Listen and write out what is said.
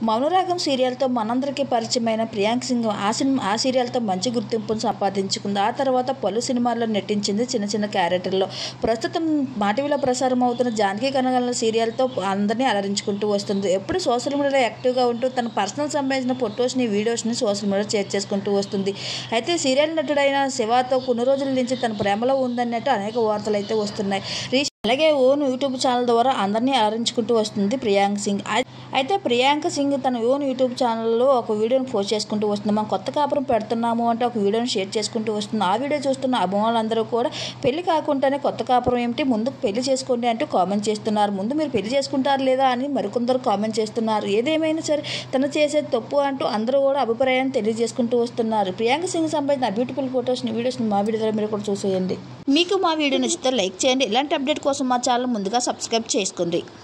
మౌనరాగం సీరియల్తో మనందరికీ పరిచయమైన ప్రియాంక్ సింగ్ ఆ సినిమా ఆ సీరియల్తో మంచి గుర్తింపును సంపాదించుకుంది ఆ తర్వాత పలు సినిమాల్లో నటించింది చిన్న చిన్న క్యారెక్టర్లో ప్రస్తుతం మాటీవీలో ప్రసారం అవుతున్న జానకి కనగల సీరియల్తో అందరినీ అలరించుకుంటూ వస్తుంది ఎప్పుడు సోషల్ మీడియాలో యాక్టివ్గా ఉంటూ తన పర్సనల్ సంబంధించిన ఫొటోస్ని వీడియోస్ని సోషల్ మీడియాలో షేర్ చేసుకుంటూ వస్తుంది అయితే సీరియల్ నటుడైన శివాతో కొన్ని రోజుల నుంచి తన ప్రేమలో ఉందన్నట్టు అనేక వార్తలు అయితే వస్తున్నాయి రీ- అలాగే ఓన్ యూట్యూబ్ ఛానల్ ద్వారా అందరినీ ఆదరించుకుంటూ వస్తుంది ప్రియాంక్ సింగ్ అయి- అయితే ప్రియాంక సింగ్ తన ఓన్ యూట్యూబ్ ఛానల్లో ఒక వీడియోని పోస్ట్ చేసుకుంటూ వస్తుంది మనం కొత్త కాపురం పెడుతున్నాము అంటే ఒక వీడియోని షేర్ చేసుకుంటూ వస్తుంది ఆ వీడియో చూస్తున్న అభిమానులందరూ కూడా పెళ్లి కాకుండానే కొత్త కాపురం ఏమిటి ముందు పెళ్లి చేసుకోండి అంటూ కామెంట్ చేస్తున్నారు ముందు మీరు పెళ్లి చేసుకుంటారు లేదా అని మరికొందరు కామెంట్ చేస్తున్నారు ఏదేమైనా సరే తను చేసేది తప్పు అంటూ అందరూ కూడా అభిప్రాయాన్ని తెలియజేసుకుంటూ వస్తున్నారు ప్రియాంక సింగ్ సంబంధించిన బ్యూటిఫుల్ ఫొటోస్ని వీడియోస్ని మా వీడియో ద్వారా మీరు కూడా చూసేయండి మీకు మా వీడియో నచ్చితే లైక్ చేయండి ఇలాంటి అప్డేట్ కోసం మా ఛానల్ ముందుగా సబ్స్క్రైబ్ చేసుకోండి